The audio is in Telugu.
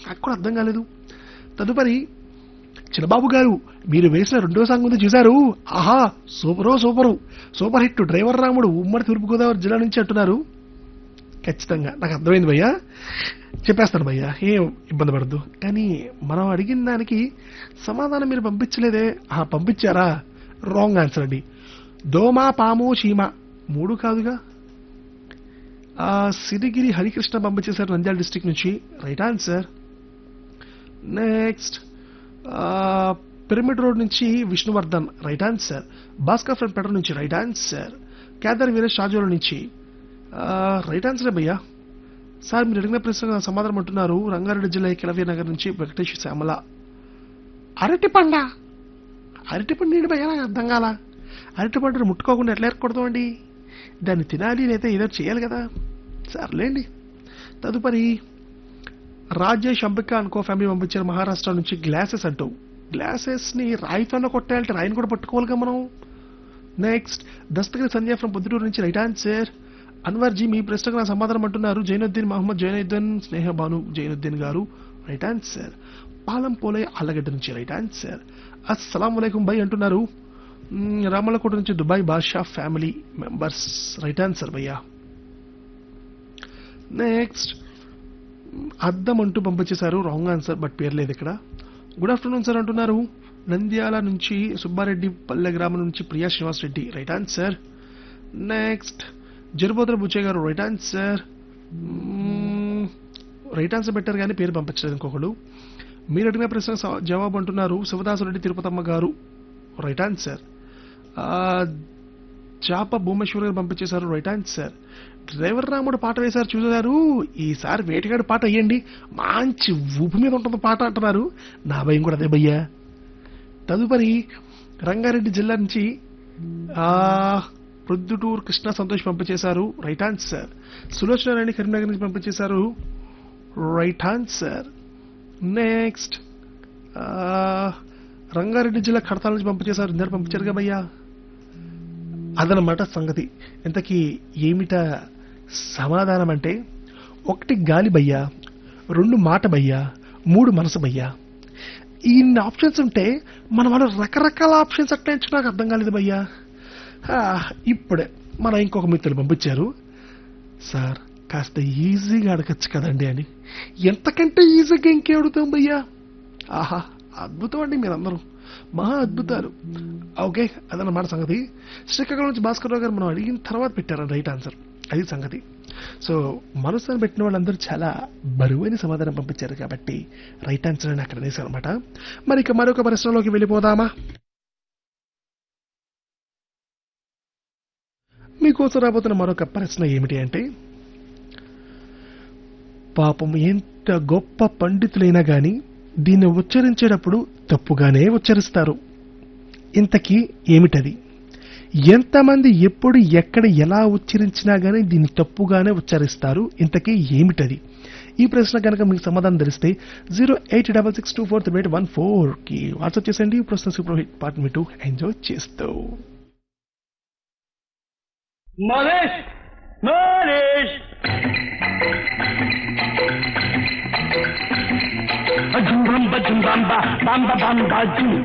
నాకు కూడా అర్థం కాలేదు తదుపరి చిన్నబాబు గారు మీరు వేసిన రెండో సాంగ్ ఉంది చూశారు ఆహా సూపరో super super hit driver Ramudu ఉమ్మడి తూర్పుగోదావరి జిల్లా నుంచి అంటున్నారు ఖచ్చితంగా నాకు అర్థమైంది భయ్యా చెప్పేస్తాను భయ్యా ఏం ఇబ్బంది పడద్దు కానీ మనం అడిగిన దానికి సమాధానం మీరు పంపించలేదే ఆ పంపించారా రాంగ్ ఆన్సర్ అండి దోమ పాము చీమ మూడు కాదుగా ఆ సిరిగిరి హరికృష్ణ పంపించేశారు నంద్యాల డిస్టిక్ నుంచి right answer next pyramid road నుంచి Vishnuvardhan right answer Bhaskar friend petrol నుంచి రైట్ ఆన్సర్ కేదార్ వీరేష్ షాజోల నుంచి రైట్ ఆన్సర్ భయ్యా సార్ మీరు అడిగిన ప్రశ్న సమాధానం అంటున్నారు రంగారెడ్డి జిల్లా కిలవీ నగర్ నుంచి వెంకటేష్ శ్యామల అరటి పండ అరటి పండు ఏంటి భయ్యా నాకు అర్థం కాల అరటి పండును ముట్టుకోకుండా ఎట్లా ఏర్పడతాం అండి దాన్ని తినాలి లేదా ఏదో చేయాలి కదా సర్లేండి తదుపరి రాజేష్ అంబిక అనుకో ఫ్యామిలీ పంపించారు మహారాష్ట్ర నుంచి గ్లాసెస్ అంటూ గ్లాసెస్ ని రాయితోనే కొట్టాలంటే రాయిని కూడా పట్టుకోవాలిగా మనం నెక్స్ట్ దస్తగిరి సంధ్య ఫ్రం పొద్దుటూరు నుంచి రైట్ ఆన్సర్ అన్వర్ జీ మీ ప్రశ్నకు నా సమాధానం అంటున్నారు జైనుద్దీన్ మహమ్మద్ జైనుద్దీన్ స్నేహ భాను జైనుద్దీన్ గారు రైట్ ఆన్సర్ పాలం పోలే ఆలగడ్డ నుంచి రైట్ ఆన్సర్ అస్సలం వలైకుం బై అంటున్నారు మ్మ్, రామలకోట నుంచి Dubai Badshah family members right answer భయ్యా నెక్స్ట్ అద్దం అంటూ పంపించేశారు రాంగ్ ఆన్సర్ బట్ పేరు లేదు ఇక్కడ గుడ్ ఆఫ్టర్నూన్ సార్ అంటున్నారు నంద్యాల నుంచి సుబ్బారెడ్డి పల్లె గ్రామం నుంచి Priya Srinivas Reddy right answer next Jarubothula Bucche గారు రైట్ ఆన్సర్ రైట్ ఆన్సర్ పెట్టారు కానీ పేరు పంపించలేదు ఇంకొకడు మీరు అడిగిన ప్రశ్న స- జవాబు అంటున్నారు శివదాసురెడ్డి తిరుపతమ్మ గారు రైట్ ఆన్సర్ చాప భూమేశ్వర్ గారు పంపించేశారు రైట్ ఆన్సర్ డ్రైవర్ రాముడు పాట వేశారు చూసారు ఈసారి వేటగాడు పాట వేయండి మంచి ఊపు మీద ఉంటుంది పాట అంటున్నారు నా భయం కూడా అదే భయ్యా తదుపరి రంగారెడ్డి జిల్లా నుంచి ఆ ప్రొద్దుటూరు కృష్ణ సంతోష్ పంపించేశారు రైట్ ఆన్సర్ సులోచన రాణి కరీంనగర్ నుంచి పంపించేశారు రైట్ ఆన్సర్ నెక్స్ట్ రంగారెడ్డి జిల్లా కడతాల నుంచి పంపించేశారు ఇద్దరు పంపించారుగా భయ్యా అదనమాట సంగతి ఇంతకీ ఏమిట సమాధానం అంటే ఒకటి గాలి భయ్యా రెండు మాట భయ్యా మూడు మనసు భయ్యా ఇన్ని ఆప్షన్స్ ఉంటే మన వాళ్ళు రకరకాల ఆప్షన్స్ అట్లా ఎంచుకో నాకు అర్థం కాలేదు భయ్యా ఆ, ఇప్పుడే మన ఇంకొక మిత్రులు పంపించారు సార్ కాస్త ఈజీగా అడగచ్చు కదండి అని ఎంతకంటే ఈజీగా ఇంకే అడుగుతాం భయ్యా ఆహా అద్భుతం అండి మీరందరూ మహా అద్భుతాలు ఓకే అదన్నమాట సంగతి శ్రీకాకుళం నుంచి భాస్కర్ రావు గారు మనం అడిగిన తర్వాత పెట్టారు రైట్ ఆన్సర్ అది సంగతి సో మనసుని పెట్టిన వాళ్ళందరూ చాలా బరువైన సమాధానం పంపించారు కాబట్టి రైట్ ఆన్సర్ అని అక్కడ వేశారు అనమాట మరి ఇక మరొక ప్రశ్నలోకి వెళ్ళిపోదామా మీకోసం రాబోతున్న మరొక ప్రశ్న ఏమిటి అంటే పాపం ఎంత గొప్ప పండితులైనా గాని దీన్ని ఉచ్చరించేటప్పుడు తప్పుగానే ఉచ్చరిస్తారు ఇంతకీ ఏమిటది ఎంతమంది ఎప్పుడు ఎక్కడ ఎలా ఉచ్చరించినా గానీ దీన్ని తప్పుగానే ఉచ్చరిస్తారు ఇంతకీ ఏమిటది ఈ ప్రశ్న కనుక మీకు సమాధానం తెలిస్తే zero eight double six two four three eight one four కి వాట్సాప్ చేసండి ఈ ప్రశ్న సూపర్ హిట్ పార్ట్ మీ టూ ఎంజాయ్ చేస్తూ మహేష్ మహేష్ జుంబంబ జుంబంబ బంబ బంబ జుం